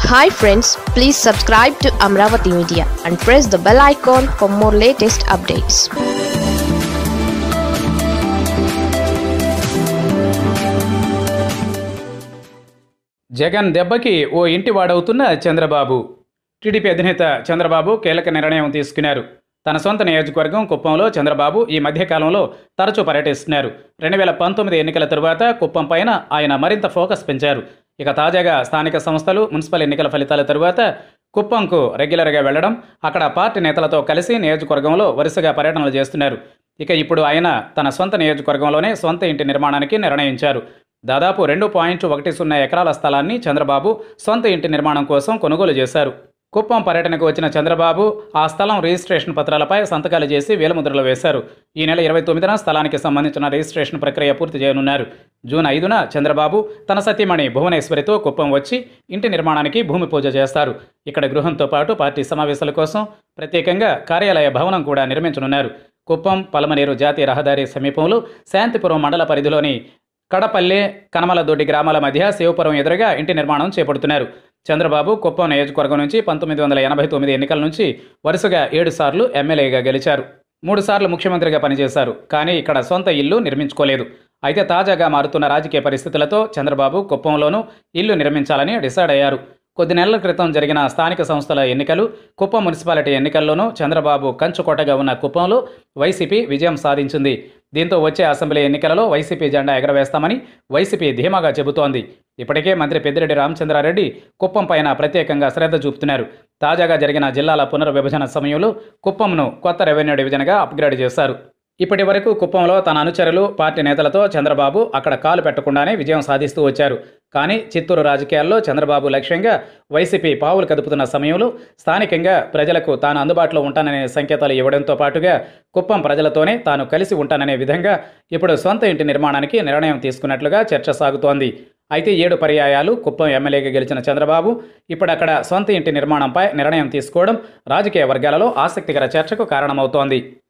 hi friends please subscribe to Amaravati media and press the bell icon for more latest updates Jagan దెబ్బకి ఓ ఇంటి వాడవుతున్న Chandrababu TDP అధినేత చంద్రబాబు కీలక నిర్ణయం తీసుకున్నారు తన సొంత నియోజకవర్గం కుప్పంలో చంద్రబాబు ఈ మధ్యకాలంలో తరచూ పర్యటిస్తున్నారు రెండు వేల పంతొమ్మిది ఎన్నికల తరువాత కుప్పం పైన ఆయన మరింత ఫోకస్ పెంచారు ఇక తాజాగా స్థానిక సంస్థలు మున్సిపల్ ఎన్నికల ఫలితాల తరువాత కుప్పంకు రెగ్యులర్గా వెళ్లడం అక్కడ పార్టీ నేతలతో కలిసి నియోజకవర్గంలో వరుసగా పర్యటనలు చేస్తున్నారు ఇక ఇప్పుడు ఆయన తన సొంత నియోజకవర్గంలోనే సొంత ఇంటి నిర్మాణానికి నిర్ణయించారు దాదాపు రెండు పాయింట్ ఒకటి సున్నా ఎకరాల స్థలాన్ని చంద్రబాబు సొంత ఇంటి నిర్మాణం కోసం కొనుగోలు చేశారు కుప్పం పర్యటనకు వచ్చిన చంద్రబాబు ఆ స్థలం రిజిస్ట్రేషన్ పత్రాలపై సంతకాలు చేసి వేలముద్రలు వేశారు ఈ నెల ఇరవై తొమ్మిదిన స్థలానికి సంబంధించిన రిజిస్ట్రేషన్ ప్రక్రియ పూర్తి చేయనున్నారు జూన్ ఐదున చంద్రబాబు తన సతీమణి భువనేశ్వరితో కుప్పం వచ్చి ఇంటి నిర్మాణానికి భూమి పూజ చేస్తారు ఇక్కడ గృహంతో పాటు పార్టీ సమావేశాల కోసం ప్రత్యేకంగా కార్యాలయ భవనం కూడా నిర్మించనున్నారు కుప్పం పలమనేరు జాతీయ రహదారి సమీపంలో శాంతిపురం మండల పరిధిలోని కడపల్లె కనమలదొడ్డి గ్రామాల మధ్య శివపురం ఎదురుగా ఇంటి నిర్మాణం చేపడుతున్నారు చంద్రబాబు కుప్పం నియోజకవర్గం నుంచి పంతొమ్మిది వందల ఎనభై తొమ్మిది ఎన్నికల నుంచి వరుసగా ఏడు సార్లు ఎమ్మెల్యేగా గెలిచారు మూడు సార్లు ముఖ్యమంత్రిగా పనిచేశారు కానీ ఇక్కడ సొంత ఇల్లు నిర్మించుకోలేదు అయితే తాజాగా మారుతున్న రాజకీయ పరిస్థితులతో చంద్రబాబు కుప్పంలోనూ ఇల్లు నిర్మించాలని డిసైడ్ అయ్యారు కొద్ది నెలల క్రితం జరిగిన స్థానిక సంస్థల ఎన్నికలు కుప్పం మున్సిపాలిటీ ఎన్నికల్లోనూ చంద్రబాబు కంచుకోటగా ఉన్న కుప్పంలో వైసీపీ విజయం సాధించింది దీంతో వచ్చే అసెంబ్లీ ఎన్నికలలో వైసీపీ జెండా ఎగరవేస్తామని వైసీపీ ధీమాగా చెబుతోంది ఇప్పటికే మంత్రి పెద్దిరెడ్డి రామచంద్రారెడ్డి కుప్పం పైన ప్రత్యేకంగా శ్రద్ధ చూపుతున్నారు తాజాగా జరిగిన జిల్లాల పునర్విభజన సమయంలో కుప్పంను కొత్త రెవెన్యూ డివిజన్గా అప్గ్రేడ్ చేశారు ఇప్పటి వరకు కుప్పంలో తన అనుచరులు పార్టీ నేతలతో చంద్రబాబు అక్కడ కాలు పెట్టకుండానే విజయం సాధిస్తూ వచ్చారు కానీ చిత్తూరు రాజకీయాల్లో చంద్రబాబు లక్ష్యంగా వైసీపీ పావులు కదుపుతున్న సమయంలో స్థానికంగా ప్రజలకు తాను అందుబాటులో ఉంటాననే సంకేతాలు ఇవ్వడంతో పాటుగా కుప్పం ప్రజలతోనే తాను కలిసి ఉంటాననే విధంగా ఇప్పుడు సొంత ఇంటి నిర్మాణానికి నిర్ణయం తీసుకున్నట్లుగా చర్చ సాగుతోంది అయితే ఏడు పర్యాయాలు కుప్పం ఎమ్మెల్యేగా గెలిచిన చంద్రబాబు ఇప్పుడు అక్కడ సొంత ఇంటి నిర్మాణంపై నిర్ణయం తీసుకోవడం రాజకీయ వర్గాలలో ఆసక్తికర చర్చకు కారణమవుతోంది